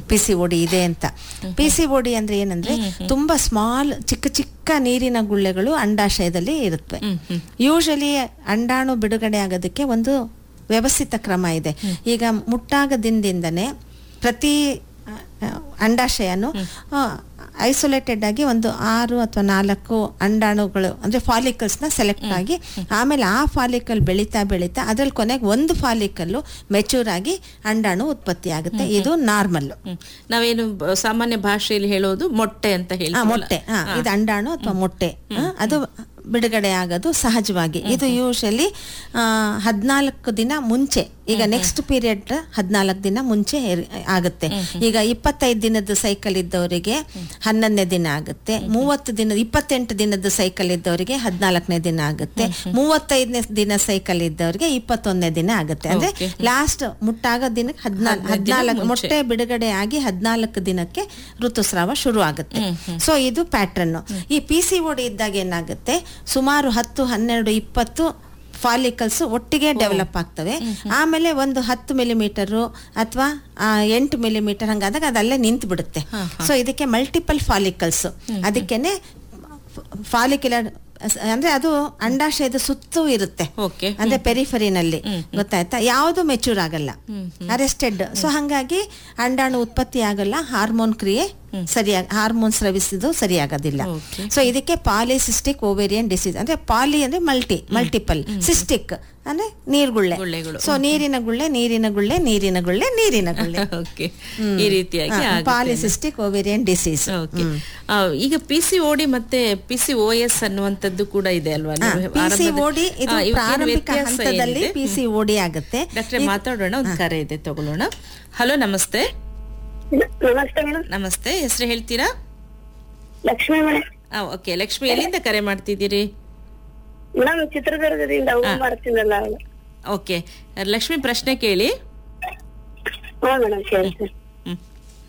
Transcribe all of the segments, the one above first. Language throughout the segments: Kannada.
ಪಿ ಸಿ ಓಡಿ ಇದೆ ಅಂತ ಪಿ ಸಿ ಓಡಿ ಅಂದ್ರೆ ಏನಂದ್ರೆ ತುಂಬಾ ಸ್ಮಾಲ್ ಚಿಕ್ಕ ಚಿಕ್ಕ ನೀರಿನ ಗುಳ್ಳೆಗಳು ಅಂಡಾಶಯದಲ್ಲಿ ಇರುತ್ತವೆ ಯೂಶಲಿ ಅಂಡಾಣು ಬಿಡುಗಡೆ ಆಗೋದಕ್ಕೆ ಒಂದು ವ್ಯವಸ್ಥಿತ ಕ್ರಮ ಇದೆ ಈಗ ಮುಟ್ಟಾಗ ದಿನದಿಂದನೇ ಪ್ರತಿ ಆ, ಅಂಡಾಶಯನು ಐಸೋಲೇಟೆಡ್ ಆಗಿ ಒಂದು ಆರು ಅಥವಾ ನಾಲ್ಕು ಅಂಡಾಣುಗಳು ಅಂದ್ರೆ ಫಾಲಿಕಲ್ಸ್ ನ ಸೆಲೆಕ್ಟ್ ಆಗಿ ಆಮೇಲೆ ಆ ಫಾಲಿಕಲ್ ಬೆಳೀತಾ ಬೆಳೀತಾ ಅದ್ರಲ್ಲಿ ಕೊನೆಗೆ ಒಂದು ಫಾಲಿಕಲ್ಲು ಮೆಚೂರ್ ಆಗಿ ಅಂಡಾಣು ಉತ್ಪತ್ತಿ ಆಗುತ್ತೆ ಇದು ನಾರ್ಮಲ್ ಹ್ಮ್. ನಾವೇನು ಬ- ಸಾಮಾನ್ಯ ಭಾಷೆಯಲ್ಲಿ ಹೇಳೋದು ಮೊಟ್ಟೆ ಅಂತ ಆ ಹೇಳಿ ಮೊಟ್ಟೆ ಆ, ಇದು ಅಂಡಾಣು ಅಥವಾ ಮೊಟ್ಟೆ ಆ, ಅದು ಬಿಡುಗಡೆ ಆಗೋದು ಸಹಜವಾಗಿ ಇದು ಯೂಶಲಿ ಹದಿನಾಲ್ಕು ದಿನ ಮುಂಚೆ ಈಗ ನೆಕ್ಸ್ಟ್ ಪೀರಿಯಡ್ ಹದಿನಾಲ್ಕು ದಿನ ಮುಂಚೆ ಇರ್- ಆಗುತ್ತೆ ಈಗ ಇಪ್ಪತ್ತೈದು ದಿನದ ಸೈಕಲ್ ಇದ್ದವರಿಗೆ ಹನ್ನೊಂದನೇ ದಿನ ಆಗುತ್ತೆ ಮೂವತ್ತು ದಿನ ಇಪ್ಪತ್ತೆಂಟು ದಿನದ ಸೈಕಲ್ ಇದ್ದವರಿಗೆ ಹದಿನಾಲ್ಕನೇ ದಿನ ಆಗುತ್ತೆ ಮೂವತ್ತೈದನೇ ದಿನ ಸೈಕಲ್ ಇದ್ದವರಿಗೆ ಇಪ್ಪತ್ತೊಂದನೇ ದಿನ ಆಗುತ್ತೆ ಅಂದ್ರೆ ಲಾಸ್ಟ್ ಮುಟ್ಟಾಗೋ ದಿನಕ್ಕೆ ಹದಿನಾಲ್ಕು ಹದಿನಾಲ್ಕು ಮೊಟ್ಟೆ ಬಿಡುಗಡೆ ಆಗಿ ಹದಿನಾಲ್ಕು ದಿನಕ್ಕೆ ಋತುಸ್ರಾವ ಶುರು ಆಗುತ್ತೆ ಸೊ ಇದು ಪ್ಯಾಟ್ರನ್ ಈ ಪಿ ಸಿ ಓಡಿ ಇದ್ದಾಗ ಏನಾಗುತ್ತೆ ಸುಮಾರು ಹತ್ತು ಹನ್ನೆರಡು ಇಪ್ಪತ್ತು ಫಾಲಿಕಲ್ಸ್ ಒಟ್ಟಿಗೆ ಡೆವಲಪ್ ಆಗ್ತವೆ ಆಮೇಲೆ ಒಂದು ಹತ್ತು ಮಿಲಿಮೀಟರು ಅಥವಾ ಎಂಟು ಮಿಲಿಮೀಟರ್ ಹಂಗಾದಾಗ ಅದಲ್ಲೇ ನಿಂತು ಬಿಡುತ್ತೆ ಸೊ ಇದಕ್ಕೆ ಮಲ್ಟಿಪಲ್ ಫಾಲಿಕಲ್ಸ್ ಅದಕ್ಕೇನೆ ಫಾಲಿಕ್ಯುಲರ್ ಅಂದ್ರೆ ಅದು ಅಂಡಾಶಯದ ಸುತ್ತೂ ಇರುತ್ತೆ ಓಕೆ ಅಂದ್ರೆ ಪೆರಿಫರಿನಲ್ಲಿ ಗೊತ್ತಾಯ್ತಾ ಯಾವುದು ಮೆಚೂರ್ ಆಗಲ್ಲ ಅರೆಸ್ಟೆಡ್ ಸೊ ಹಂಗಾಗಿ ಅಂಡಾಣು ಉತ್ಪತ್ತಿ ಆಗಲ್ಲ ಹಾರ್ಮೋನ್ ಕ್ರಿಯೆ ಸರಿಯಾಗಿ ಹಾರ್ಮೋನ್ ಸ್ರವಿಸಿದ್ದು ಸರಿಯಾಗೋದಿಲ್ಲ Okay. ಸೊ ಇದಕ್ಕೆ ಪಾಲಿಸಿಸ್ಟಿಕ್ ಓವೇರಿಯನ್ ಡಿಸೀಸ್ ಅಂದ್ರೆ ಪಾಲಿ ಅಂದ್ರೆ ಮಲ್ಟಿ ಮಲ್ಟಿಪಲ್ ಸಿಸ್ಟಿಕ್ ಅಂದ್ರೆ ನೀರ್ಗುಳ್ಳೆ ಗುಳ್ಳೆಗಳು. ಸೊ ನೀರಿನ ಗುಳ್ಳೆ ನೀರಿನ ಗುಳ್ಳೆ ನೀರಿನ ಗುಳ್ಳೆ ನೀರಿನ ಗುಳ್ಳೆ ಓಕೆ ಈ ರೀತಿಯಾಗಿ ಆಗುತ್ತೆ. ಪಾಲಿಸಿಸ್ಟಿಕ್ ಓವೇರಿಯನ್ ಡಿಸೀಸ್ ಓಕೆ ಆ, ಈಗ ಪಿ ಸಿ ಓಡಿ ಮತ್ತೆ ಪಿ ಸಿ ಓ ಎಸ್ ಅನ್ನುವಂಥದ್ದು ಕೂಡ ಇದೆ ಅಲ್ವಾ ನೀವು ಪಿ ಸಿ ಆರಂಭದ- ಓಡಿ ಇದು ಆ, ಇವಕ್ಕೇನು ಪ್ರಾರಂಭಿಕ ವ್ಯತ್ಯಾಸ ಹಂತದಲ್ಲಿ ಏನಿದೆ? ಪಿ ಸಿ ಓಡಿ ಆಗುತ್ತೆ ಡಾಕ್ಟ್ರೆ ಮಾತಾಡೋಣ ಒಂದು ಕರೆ ಇದೆ ತಗೊಳ್ಳೋಣ ಹಲೋ ನಮಸ್ತೆ ನಮಸ್ತೆ ಮೇಡಮ್ ನಮಸ್ತೆ ಹೆಸರು ಹೇಳ್ತೀರಾ ಲಕ್ಷ್ಮೀ ಮೇಡಮ್ ಓಕೆ ಲಕ್ಷ್ಮಿ ಎಲ್ಲಿಂದ ಕರೆ ಮಾಡ್ತಿದ್ದೀರಿ ಮೇಡಮ್ ಚಿತ್ರದುರ್ಗದಿಂದ ಹೂ ಮಾಡ್ತೀನಲ್ಲ ಅವಳು ಓಕೆ ಲಕ್ಷ್ಮಿ ಪ್ರಶ್ನೆ ಕೇಳಿ ಹಾ ಮೇಡಮ್ ಕೇಳಿ ಸರ್ ಹ್ಮ್.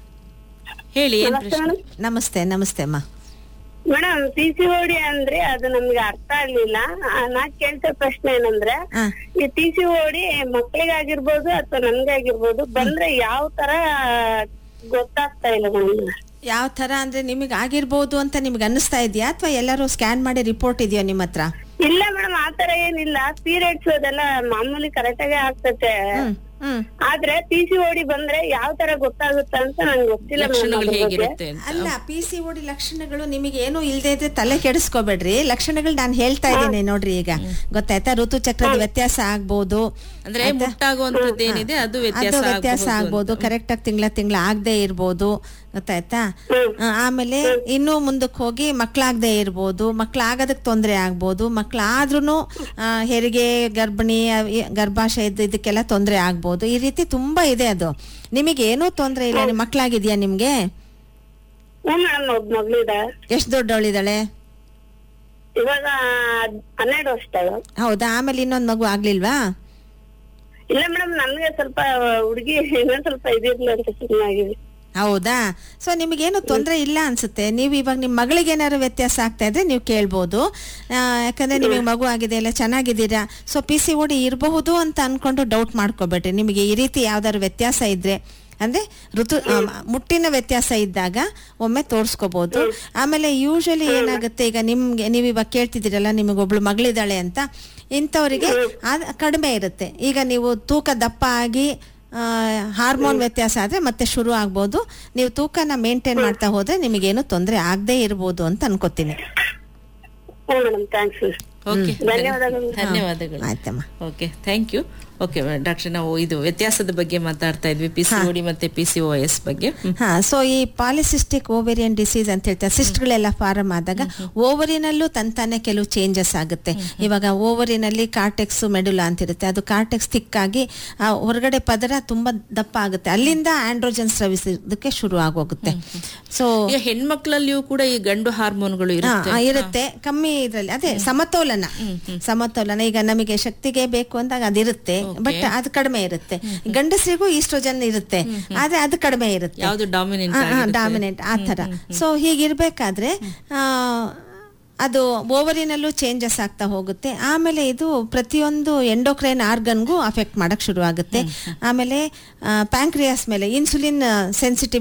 ಹೇಳಿ ಏನ್ ನಮಸ್ತೆ ಪ್ರಶ್ನೆ ಮೇಡಮ್ ನಮಸ್ತೆ ನಮಸ್ತೆ ಅಮ್ಮ ಮೇಡಮ್ ಪಿ ಸಿ ಓಡಿ ಅಂದ್ರೆ ಅದು ನಮ್ಗೆ ಅರ್ಥ ಆಗ್ಲಿಲ್ಲ ಆ, ನಾ ಕೇಳ್ತಾ ಪ್ರಶ್ನೆ ಏನಂದ್ರೆ ಹಾ. ಈ ಪಿ ಸಿ ಓಡಿ ಮಕ್ಳಿಗಾಗಿರ್ಬೋದು ಅಥವಾ ನನ್ಗಾಗಿರ್ಬೋದು ಬಂದ್ರೆ ಯಾವ ತರ ಗೊತ್ತಾಗ್ತಾ ಇಲ್ಲ ಮೇಡಮ್ ಯಾವ ತರ ಅಂದ್ರೆ ನಿಮಗೆ ಆಗಿರ್ಬೋದು ಅಂತ ನಿಮ್ಗೆ ಅನ್ನಿಸ್ತಾ ಇದೆಯಾ ಅಥವಾ ಎಲ್ಲರೂ ಸ್ಕ್ಯಾನ್ ಮಾಡಿ ರಿಪೋರ್ಟ್ ಇದೆಯೋ ನಿಮ್ಮ ಹತ್ರ ಇಲ್ಲ ಮೇಡಮ್ ಆತರ ಏನಿಲ್ಲ ಪೀರಿಯಡ್ಸ್ ಅದೆಲ್ಲ ಮಾಮೂಲಿ ಕರೆಕ್ಟ್ ಆಗಿ ಆಗ್ತತೆ ಹ್ಮ್ ಹ್ಮ್ ಆದ್ರೆ ಪಿ ಸಿ ಓಡಿ ಬಂದ್ರೆ ಯಾವ ತರ ಗೊತ್ತಾಗುತ್ತ ಅಂತ ನಂಗೆ ಗೊತ್ತಿಲ್ಲ ಮೇಡಮ್ ಲಕ್ಷಣಗಳು ಅದ್ರ ಬಗ್ಗೆ ಹೇಗಿರುತ್ತೆ ಅಂತ ಅಲ್ಲ ಪಿ ಸಿ ಓಡಿ ಲಕ್ಷಣಗಳು ನಿಮಗೆ ಏನು ಇಲ್ದೇ ಇದ್ರೆ ತಲೆ ಕೆಡಿಸ್ಕೋಬೇಡ್ರಿ ಲಕ್ಷಣಗಳು ನಾನು ಹೇಳ್ತಾ ಇದ್ದೀನಿ ನೋಡ್ರಿ ಈಗ ಗೊತ್ತಾಯ್ತಾ ಋತುಚಕ್ರದ ವ್ಯತ್ಯಾಸ ಆಗ್ಬೋದು ಅಂದ್ರೆ ಆಯ್ತಾ? ಮುಟ್ಟಾಗುವಂತದ್ದು ಏನಿದೆ ಅದು ವ್ಯತ್ಯಾಸ ಅದು ವ್ಯತ್ಯಾಸ ಆಗಬಹುದು ಆಗ್ಬೋದು ಕರೆಕ್ಟ್ ಆಗಿ ತಿಂಗಳ ತಿಂಗಳ ಆಗದೆ ಇರ್ಬೋದು ಗೊತ್ತಾಯ್ತಾ ಆ, ಆಮೇಲೆ ಇನ್ನೂ ಮುಂದಕ್ಕೆ ಹೋಗಿ ಮಕ್ಕಳಾಗದೆ ಇರ್ಬೋದು ಮಕ್ಕಳಾಗೋದಕ್ಕೆ ತೊಂದರೆ ಆಗ್ಬೋದು ಮಕ್ಕಳಾದ್ರೂ ಹೆರಿಗೆ ಗರ್ಭಿಣಿ ಅವ್- ಈ ಗರ್ಭಾಶಯದ ಇದಕ್ಕೆಲ್ಲ ತೊಂದರೆ ಆಗ್ಬೋದು ಈ ರೀತಿ ತುಂಬಾ ಇದೆ ಅದು ನಿಮಗೆ ಏನೂ ತೊಂದರೆ ಇಲ್ಲ ನಿಮ್ಮ ಮಕ್ಕಳಾಗಿದ್ಯಾ ನಿಮ್ಗೆ ಹ್ಞೂ ಮೇಡಮ್ ಒಬ್ಬ ಮಗಳಿದೆ ಎಷ್ಟು ದೊಡ್ಡವಳಿದಾಳೆ ಇವಾಗ ಹನ್ನೆರಡು ವರ್ಷದಳು ಹೌದಾ ಆಮೇಲೆ ಇನ್ನೊಂದು ಮಗು ಆಗ್ಲಿಲ್ವಾ ಇಲ್ಲ ಮೇಡಮ್ ನನ್ಗೆ ಸ್ವಲ್ಪ ಹುಡುಗಿ ಇನ್ನೊಂದ್ ಸ್ವಲ್ಪ ಇದಿರ್ಲಿ ಅಂತ ಸುಮ್ಮನಾಗಿದೆ ಹೌದಾ ಸೊ ನಿಮಗೇನು ತೊಂದರೆ ಇಲ್ಲ ಅನ್ಸುತ್ತೆ ನೀವು ಇವಾಗ ನಿಮ್ಮ ಮಗಳಿಗೆ ಏನಾದ್ರು ವ್ಯತ್ಯಾಸ ಆಗ್ತಾ ಇದ್ರೆ ನೀವು ಕೇಳ್ಬೋದು ಆ, ಯಾಕಂದ್ರೆ ನಿಮಗೆ ಮಗು ಆಗಿದೆ ಎಲ್ಲ ಚೆನ್ನಾಗಿದ್ದೀರಾ ಸೊ ಪಿ ಸಿ ಓಡಿ ಇರಬಹುದು ಅಂತ ಅನ್ಕೊಂಡು ಡೌಟ್ ಮಾಡ್ಕೋಬೇಡ್ರಿ ನಿಮಗೆ ಈ ರೀತಿ ಯಾವ್ದಾದ್ರು ವ್ಯತ್ಯಾಸ ಇದ್ರೆ ಅಂದ್ರೆ ಋತು ಆ, ಮುಟ್ಟಿನ ವ್ಯತ್ಯಾಸ ಇದ್ದಾಗ ಒಮ್ಮೆ ತೋರಿಸ್ಕೋಬಹುದು ಆಮೇಲೆ ಯೂಶಲಿ ಏನಾಗುತ್ತೆ ಈಗ ನಿಮ್ಗೆ ನೀವು ಇವಾಗ ಕೇಳ್ತಿದ್ದೀರಲ್ಲ ನಿಮಗೊಬ್ಳು ಮಗಳಿದ್ದಾಳೆ ಅಂತ ಇಂಥವರಿಗೆ ಅದ್ ಕಡಿಮೆ ಇರುತ್ತೆ ಈಗ ನೀವು ತೂಕ ದಪ್ಪ ಆಗಿ ಆ, ಹಾರ್ಮೋನ್ ವ್ಯತ್ಯಾಸ ಆದ್ರೆ ಮತ್ತೆ ಶುರು ಆಗ್ಬೋದು ನೀವು ತೂಕನ ಮೇಂಟೈನ್ ಮಾಡ್ತಾ ಹೋದ್ರೆ ನಿಮಗೇನು ತೊಂದರೆ ಆಗದೆ ಇರ್ಬೋದು ಅಂತ ಅನ್ಕೋತೀನಿ ಹ್ಞೂ ಮೇಡಮ್ ಥ್ಯಾಂಕ್ಸ್ ಓಕೆ ಧನ್ಯವಾದಗಳು ಧನ್ಯವಾದಗಳು ಆಯ್ತಮ್ಮ okay thank you okay doctor ನಾವು ಇದು ವ್ಯತ್ಯಾಸದ ಬಗ್ಗೆ ಮಾತಾಡ್ತಾ ಇದ್ವಿ ಪಿ ಸಿ ಓಡಿ ಮತ್ತೆ ಪಿ ಸಿ ಓ ಎಸ್ ಬಗ್ಗೆ ಹ್ಮ್. ಹಾ ಸೊ ಈ ಪಾಲಿಸಿಸ್ಟಿಕ್ ಓವೇರಿಯನ್ ಡಿಸೀಸ್ ಅಂತ ಹೇಳ್ತಾರೆ ಸಿಸ್ಟ್ಗಳೆಲ್ಲ ಫಾರಮ್ ಆದಾಗ ಓವರಿನಲ್ಲೂ ತಂತಾನೆ ಕೆಲವು ಚೇಂಜಸ್ ಆಗುತ್ತೆ ಇವಾಗ ಓವರಿನಲ್ಲಿ ಕಾರ್ಟೆಕ್ಸ್ ಮೆಡುಲಾ ಅಂತ ಇರುತ್ತೆ ಅದು ಕಾರ್ಟೆಕ್ಸ್ ತಿಕ್ಕಾಗಿ ಆ ಹೊರಗಡೆ ಪದರ ತುಂಬಾ ದಪ್ಪ ಆಗುತ್ತೆ ಅಲ್ಲಿಂದ ಆಂಡ್ರೋಜನ್ ಸ್ರವಿಸೋದಕ್ಕೆ ಶುರು ಆಗೋಗುತ್ತೆ ಸೊ ಈಗ ಹೆಣ್ಮಕ್ಳಲ್ಲಿಯೂ ಕೂಡ ಈ ಗಂಡು ಹಾರ್ಮೋನ್ಗಳು ಇರುತ್ತೆ ಇರುತ್ತೆ ಕಮ್ಮಿ ಇದ್ರಲ್ಲಿ ಅದೇ ಸಮತೋಲನ ಸಮತೋಲನ ಈಗ ನಮಗೆ ಶಕ್ತಿಗೆ ಬೇಕು ಅಂದಾಗ ಅದಿರುತ್ತೆ ಬಟ್ ಅದು ಕಡಿಮೆ ಇರುತ್ತೆ ಗಂಡಸರಿಗೂ ಈಸ್ಟ್ರೋಜನ್ ಇರುತ್ತೆ ಆದ್ರೆ ಅದು ಕಡಿಮೆ ಇರುತ್ತೆ ಯಾವ್ದು ಡಾಮಿನೆಂಟ್ ಡಾಮಿನೆಂಟ್ ಆ ತರ ಸೊ ಹೀಗಿರ್ಬೇಕಾದ್ರೆ ಆ, ಅದು ಓವರಿನಲ್ಲೂ ಚೇಂಜಸ್ ಆಗ್ತಾ ಹೋಗುತ್ತೆ ಆಮೇಲೆ ಇದು ಪ್ರತಿಯೊಂದು ಎಂಡೋಕ್ರೈನ್ ಆರ್ಗನ್ಗೂ ಅಫೆಕ್ಟ್ ಮಾಡಕ್ ಶುರು ಆಗುತ್ತೆ ಆಮೇಲೆ ಪ್ಯಾಂಕ್ರಿಯಾಸ್ ಮೇಲೆ ಇನ್ಸುಲಿನ್ ಸೆನ್ಸಿಟಿವ್